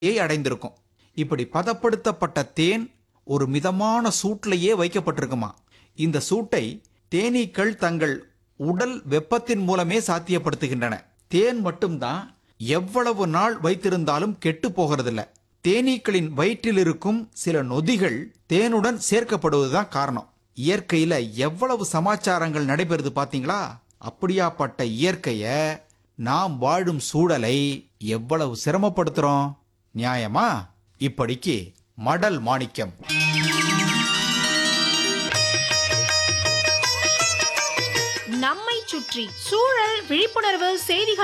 ஏய் அடைந்திருக்கும் இப்படி பதப்படுத்தப்பட்ட தேன் ஒரு மிதமான சூட்டிலேயே வைக்கப்பட்டிருக்குமா இந்த சூட்டை தேனீக்கள் தங்கள் உடல் வெப்பத்தின் மூலமே சாத்தியப்படுத்துகின்றன தேன் மட்டும்தான் எவ்வளவு நாள் வைத்திருந்தாலும் கெட்டு போகிறதில்ல தேனீக்களின் வயிற்றில் இருக்கும் சில நொதிகள் தேனுடன் சேர்க்கப்படுவதுதான் காரணம் இயற்கையில எவ்வளவு சமாச்சாரங்கள் நடைபெறுது பாத்தீங்களா அப்படியாப்பட்ட இயற்கைய நாம் வாழும் சூழலை எவ்வளவு சிரமப்படுத்துறோம் நியாயமா இப்படிக்கு மடல் மாணிக்கம் நம்மை சுற்றி சூழல் விழிப்புணர்வு செய்திகள்